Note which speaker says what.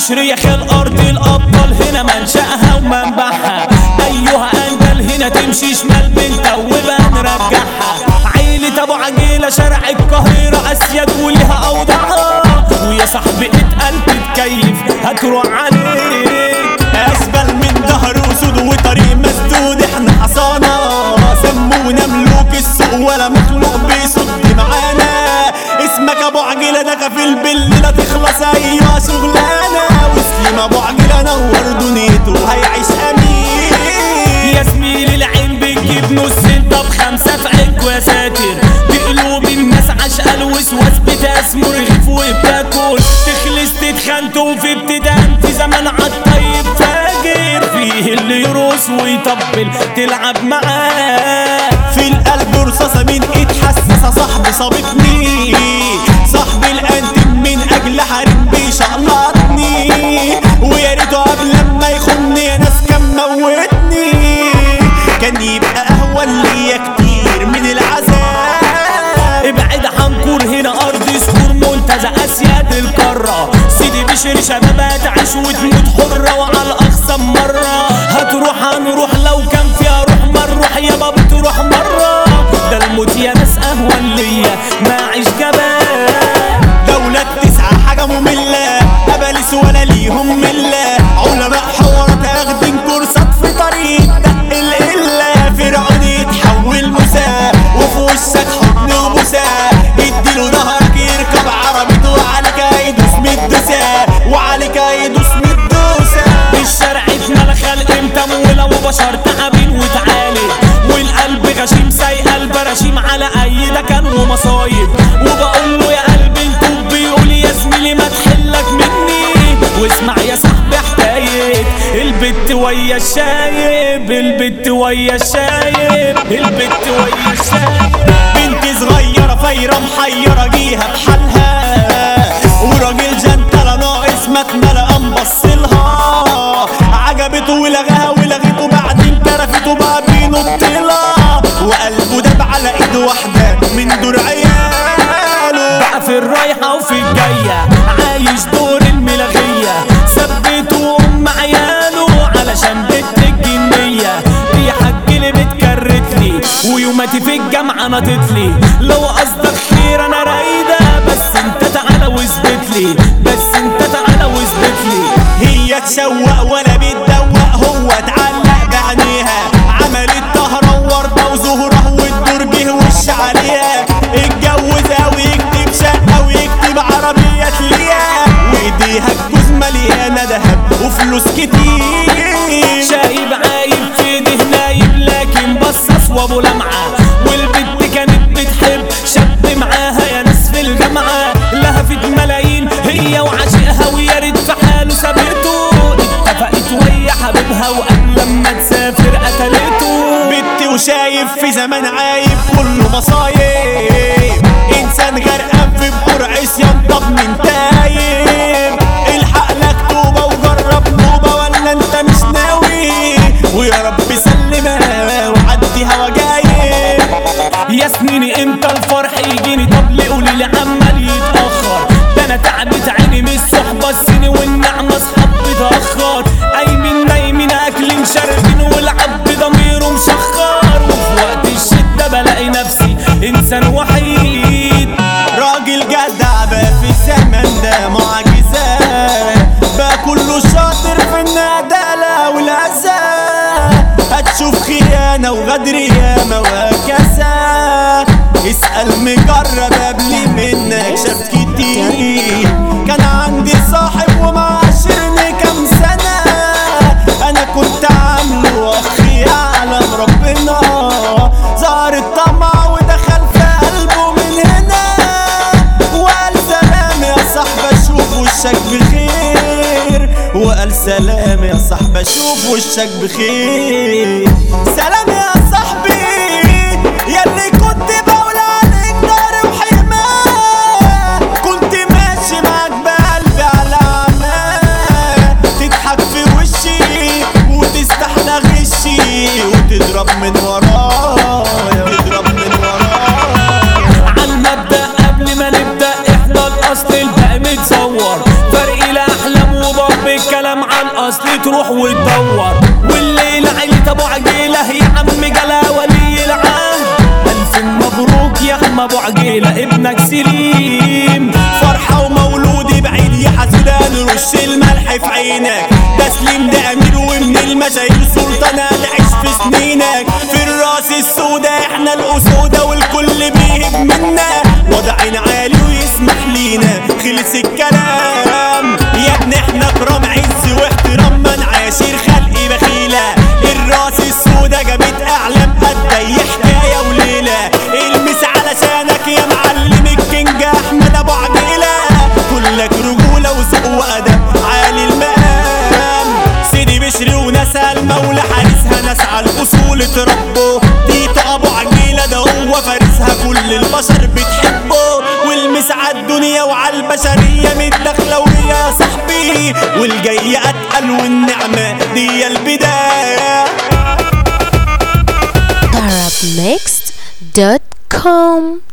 Speaker 1: مشريخ الارض الابطال هنا منشأها ومنبعها ايها انجل هنا تمشي شمال بنتوبة نرجعها عيلة ابو عجيلة شارع القاهرة اسياد وليها اوضاعها ويا صاحبي اتقل تتكيف هتروح عليك
Speaker 2: اسبل من ظهر اسود وطريق مسدود احنا حصانة سمونا ملوك السوق ولا مخلوق بيصد معانا اسمك ابو عجيلة ده كفيل بالليلة تخلص ايوه شغلانة وسليم ابو عجيلة نور دنيته هيعيش امين
Speaker 1: يا زميلي العين بتجيب نص انت بخمسة في عينكوا يا ساتر بقلوب الناس عشقة الوسواس بتسمر رغيف وبتاكل تخلص تتخنتوا في ابتداء في زمن عالطيب فاجر فيه اللي يرقص ويطبل تلعب معاه
Speaker 2: في القلب رصاصة مين اتحسس صاحبي صابتني صاحبي الانتم من اجل حريم بيشقلطني ويا ريته قبل لما يخوني يا ناس كان موتني كان يبقى اهون ليا كتير من العذاب
Speaker 1: ابعد عنكور هنا ارض سكور منتزه اسياد القاره سيدي بشر شبابها تعيش وتموت حره وعلى اقصى مره هتروح هنروح لو كان فيها روح ما نروح يابا بتروح مره ده الموت يا ناس اهون ليا ما اعيش جبان
Speaker 2: دولة تسعة حاجة مملة أبلس ولا ليهم ملة علماء حوارات اخدين كورسات في طريق دق القلة فرعون يتحول موسى وفي وشك حضن وبوسة اديله ظهرك يركب عربيته وعليك يدوس مدوسة وعليك يدوس مدوسة
Speaker 1: الشارع اتملى خلق متمولة وبشر تعبين وتعالي والقلب غشيم سايقة البراشيم على اي دكان ومصايب وبقول له يا قلبي انتوا بيقول يا زميلي ما تحلك مني واسمع يا صاحبي حكاية البت ويا الشايب البت ويا الشايب البت ويا الشايب
Speaker 2: بنت صغيرة فايرة محيرة جيها بحالها وراجل جنتلة ناقص ما اتملى مبصلها عجبته ولغاها ولغيته بعدين كرفته بقى بينط لها وقلبه داب على ايد واحدة من دور عياله
Speaker 1: بقى في الرايحة وفي الجاية عايش دور الملغية ثبته ام عياله علشان بنت الجنية هي حج اللي بتكرت لي ويوماتي في الجامعة نطت لي لو قصدك خير انا رايدة بس انت تعالى واثبت لي بس انت تعالى واثبت لي
Speaker 2: هي تشوق ولا بتدوق هو اتعلق بعينيها عملت طهرة ووردة وزهرة والدور جه وش عليها اتجوزها ويكتب شقة ويكتب عربية ليها وايديها الجوز مليانة دهب وفلوس كتير
Speaker 1: شايب عايب في ايده نايب لكن بصص وابو لمعة والبنت كانت بتحب شاب معاها يا ناس في الجامعة لهفت ملايين هي وعشقها ويا ريت في حاله سابته اتفقت ويا حبيبها وقبل لما تسافر قتلته
Speaker 2: بنتي وشايف في زمان عايب كله مصايب انسان غرقان في بحور عصيان طب من تايب الحق لك توبه وجرب نوبه ولا انت مش ناوي ويا رب سلمها وعديها وجايب
Speaker 1: يا سنيني امتى الفرح يجيني طب ليه قولي لي عمال يتاخر ده انا تعبت عيني من الصحبه السني والنعمه اصحاب بتاخر قايمين نايمين اكلين شاربين والعبد ضميره مشخر وفي وقت الشده بلاقي نفسي انسان وحيد
Speaker 2: راجل جدع بقى في الزمن ده معجزات بقى كله شاطر في الندالة والأذى هتشوف خيانة وغدر ياما وكسا اسأل مجرب قبل منك شاف كتير كان عندي صاحب ومعاشرني كام سنة أنا كنت عامله أخ يعلم ربنا ظهر الطمع ودخل في قلبه من هنا وقال سلام يا صاحبي اشوف وشك بخير وقال سلام يا صاحبي اشوف وشك بخير سلام يا صاحبي ياللي كنت بقول عليك دار وحماه كنت ماشي معاك بقلبي على عماه تضحك في وشي وتستحلى غشي وتضرب من ورايا تضرب من ورايا
Speaker 1: عالمبدأ قبل ما نبدأ احنا الأصل الباقي متصور فرق الأحلام وباب ابو عجيلة ابنك سليم
Speaker 2: فرحة ومولودي بعيد يا حسودان رش الملح في عينك تسليم ده امير ومن المشاهير سلطان هتعيش في سنينك في الراس السودا احنا الاسودة والكل بيهب منا وضعنا عالي ويسمح لينا خلص الكلام يا ابني احنا كرام عز واحترام من عاشر خلقي بخيلة الراس السودا جابت اعلام قد اي حكاية وليلة المس علشانك يا معلم الكينج احمد ابو عجيلة كلك رجولة وذوق وادب عالي المقام سيدي بشري وناس المولى حارسها ناس على الاصول اتربوا تيتو ابو عجيلة ده هو فارسها كل البشر بتحبه والمس على الدنيا وعلى البشرية متداخلة ويا صاحبي والجاي اتقل والنعمة دي البداية
Speaker 3: Arabmixed.com